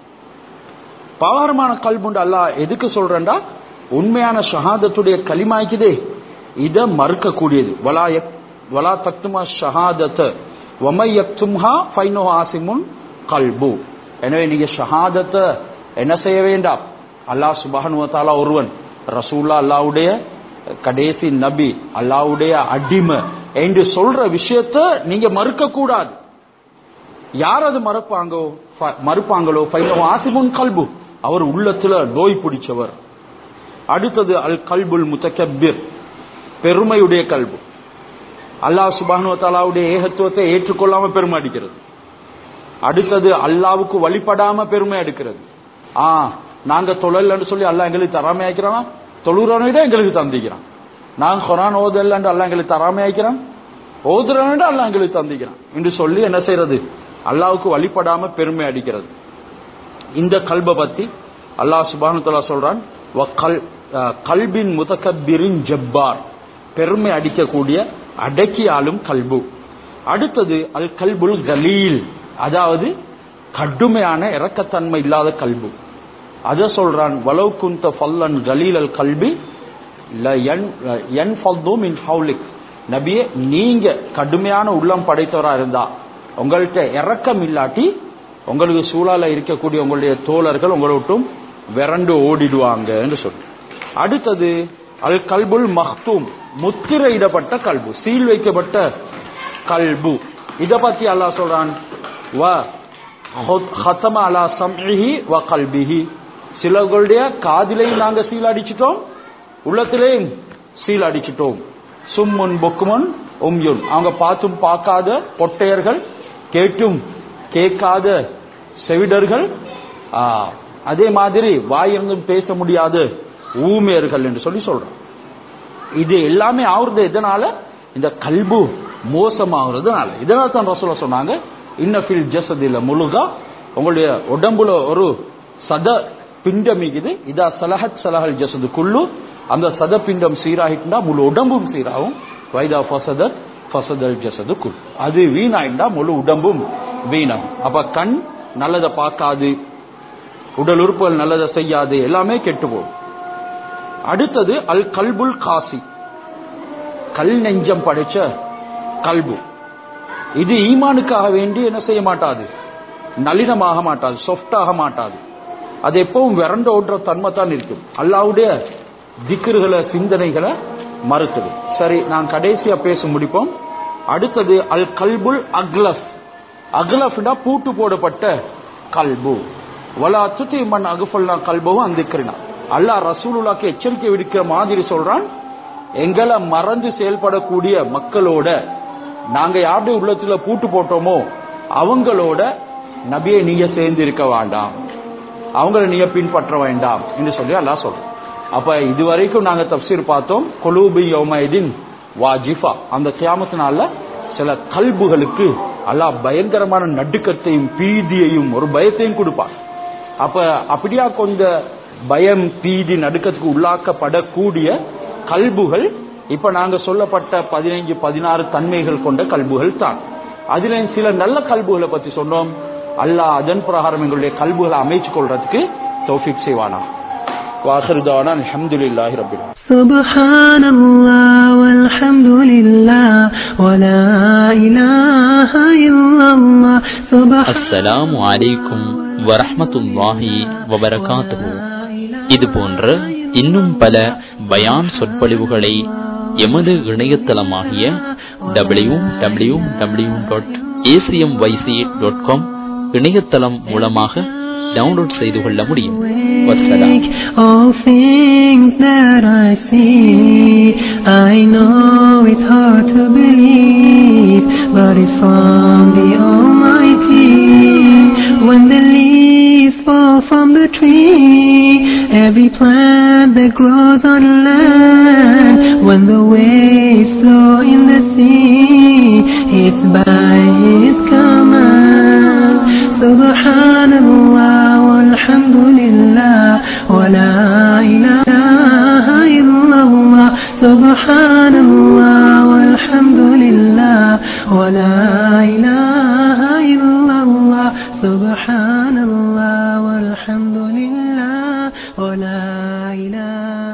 பாவகரமான கல்புண்டு அல்லாஹ் எதுக்கு சொல்றேன்டா உண்மையான ஷஹாதத்துடைய களிமாய்க்குதே இத மறுக்கக்கூடியது வலா யக் வலா தக்துமா ஷஹாதத்த வமை யக்தும்ஹா ஃபைனோ ஆசிமுன் கல்பு எனவே நீங்க ஷஹாதத்தை என்ன செய்ய வேண்டாம் அல்லாஹ் சுபஹானு வ தஆலா ஒருவன் ரசூல்லா அல்லாஹ்வுடைய கடைசி நபி அல்லாஹ்வுடைய அடிமை என்று சொல்ற விஷயத்த நீங்க மறுக்க கூடாது யார் அது மறுப்பாங்கோ ஃப- மறுப்பாங்களோ ஃபைனோ ஆசிமுன் கல்பு அவர் உள்ளத்துல நோய் பிடிச்சவர் அடுத்தது அல் கல்புல் முத்தக்கபிர் பெருமையுடைய கல்பு அல்லாஹ் சுபானு தாலாவுடைய ஏகத்துவத்தை ஏற்றுக்கொள்ளாம பெருமை அடிக்கிறது அடுத்தது அல்லாவுக்கு வழிபடாம பெருமை எடுக்கிறது ஆ நாங்க தொழலன்னு சொல்லி அல்லாஹ் எங்களுக்கு தராம ஆக்கிறானா தொழுறவனிட எங்களுக்கு தந்திக்கிறான் நாங்க குரான் ஓதல்லன்னு அல்லாஹ் எங்களுக்கு தராம ஆக்கிறான் ஓதுறவனிட அல்லாஹ் எங்களுக்கு தந்திக்கிறான் என்று சொல்லி என்ன செய்யறது அல்லாவுக்கு வழிபடாம பெருமை அடிக்கிறது இந்த கல்ப பத்தி அல்லாஹ் சுபானு தலா சொல்றான் வக்கல் அஹ், கல்பின் முதக்கபிரின் ஜப்பார் பெருமை அடிக்கக்கூடிய அடக்கி ஆளும் கல்பு அடுத்தது அல் கல்புல் கலீல் அதாவது கடுமையான இரக்கத்தன்மை இல்லாத கல்பு அத சொல்றான் வலவு குந்த ஃபல்லன் கலீல் அல் கல்பி என் மின் ஹவுலிக் நபியே நீங்க கடுமையான உள்ளம் படைத்தவரா இருந்தா உங்கள்கிட்ட இரக்கம் இல்லாட்டி உங்களுக்கு சூழால இருக்கக்கூடிய உங்களுடைய தோழர்கள் உங்களை விட்டும் விரண்டு ஓடிடுவாங்கன்னு சொல்லு அடுத்தது அல் கல்புல் மஹ்தூம் முத்திரையிடப்பட்ட கல்பு சீல் வைக்கப்பட்ட கல்பு இத பத்தி அல்லாஹ் சொல்றான் வ ஹத்தம அலா சம்இஹி வ கல்பிஹி சிலர்களுடைய காதிலையும் நாங்க சீல் அடிச்சிட்டோம் உள்ளத்திலேயும் சீல் அடிச்சிட்டோம் சும்முன் பொக்குமுன் உம்யுன் அவங்க பார்த்தும் பார்க்காத பொட்டையர்கள் கேட்டும் கேட்காத செவிடர்கள் ஆ, அதே மாதிரி வாயிருந்தும் பேச முடியாத ஊமையர்கள் என்று சொல்லி சொல்றோம் இது எல்லாமே ஆகுறது எதனால இந்த கல்பு மோசமாகிறதுனால இதனால தான் ரசூலா சொன்னாங்க இன்னஃபில் ஜசதில முழுகா உங்களுடைய உடம்புல ஒரு சத பிண்டம் இருக்குது இதா சலஹத் சலஹல் ஜசது குள்ளு அந்த சத பிண்டம் சீராகிட்டுனா முழு உடம்பும் சீராகும் வைதா ஃபசதத் ஃபசதல் ஜசது குல் அது வீணாயிட்டா முழு உடம்பும் வீணாகும் அப்ப கண் நல்லதை பார்க்காது உடல் உறுப்புகள் நல்லதை செய்யாது எல்லாமே கெட்டு போகும் அடுத்தது அல் கல்புல் காசி கல் நெஞ்சம் படைச்ச கல்பு இது ஈமானுக்காக வேண்டி என்ன செய்ய மாட்டாது நளினமாக மாட்டாது சொஃப்டாக மாட்டாது அது எப்பவும் விரண்ட ஓடுற தன்மை தான் இருக்கும் அல்லாவுடைய திக்ருகளை சிந்தனைகளை மறுத்தது சரி நான் கடைசியா பேச முடிப்போம் அடுத்தது அல் கல்புல் அக்லஃப் அக்லஃப்னா பூட்டு போடப்பட்ட கல்பு வலா துத்தி மண் அகுஃபல்னா கல்பவும் அந்திக்கிறனா அல்லாஹ் ரசூலுல்லாக்கு எச்சரிக்கை விடுக்கிற மாதிரி சொல்றான் எங்களை மறந்து செயல்படக்கூடிய மக்களோட நாங்க யாருடைய உள்ளத்துல பூட்டு போட்டோமோ அவங்களோட நபியை நீங்க சேர்ந்து இருக்க வேண்டாம் அவங்கள நீங்க பின்பற்ற வேண்டாம் என்று சொல்லி அல்லாஹ் சொல்றோம் அப்ப இதுவரைக்கும் நாங்க தப்சீர் பார்த்தோம் கொலூபி யௌமைதீன் வாஜிஃபா அந்த கியாமத்தினால சில கல்புகளுக்கு அல்லாஹ் பயங்கரமான நடுக்கத்தையும் பீதியையும் ஒரு பயத்தையும் கொடுப்பார் அப்ப அப்படியா கொஞ்ச பயம் பீதி நடுக்கத்துக்கு உள்ளாக்கப்படக்கூடிய கல்புகள் இப்ப நாங்க சொல்லப்பட்ட பதினைஞ்சு பதினாறு தன்மைகள் கொண்ட கல்புகள் தான் அதுல சில நல்ல கல்புகளை பத்தி சொன்னோம் அல்லாஹ் அதன் பிரகாரம் எங்களுடைய கல்புகளை அமைச்சு கொள்றதுக்கு தௌஃபிக் செய்வானா வாசருதானா அல்ஹம்துலில்லாஹி ரப்பில் ஆலமீன். سبحان الله والحمد لله ولا إله إلا الله سبحان அஸ்ஸலாமு அலைக்கும் வரஹ்மத்துல்லாஹி வபரகாத்துஹு இது போன்ற இன்னும் பல பயான் சொற்பொழிவுகளை எமது இணையதளமாகிய W W W dot A C M Y C dot com இணையதளம் மூலமாக டவுன்லோட் செய்து கொள்ள முடியும் வசலாம் All things that I see, I know it's hard to believe, but it's from the Almighty. When the leaves fall from the tree, every plant that grows on land, when the waves flow in the sea, it's by His command. Subhanallah walhamdulillah wa la ilaha illallah. Subhanallah walhamdulillah wa la ilaha illallah. Subhanallah walhamdulillah wa la ilaha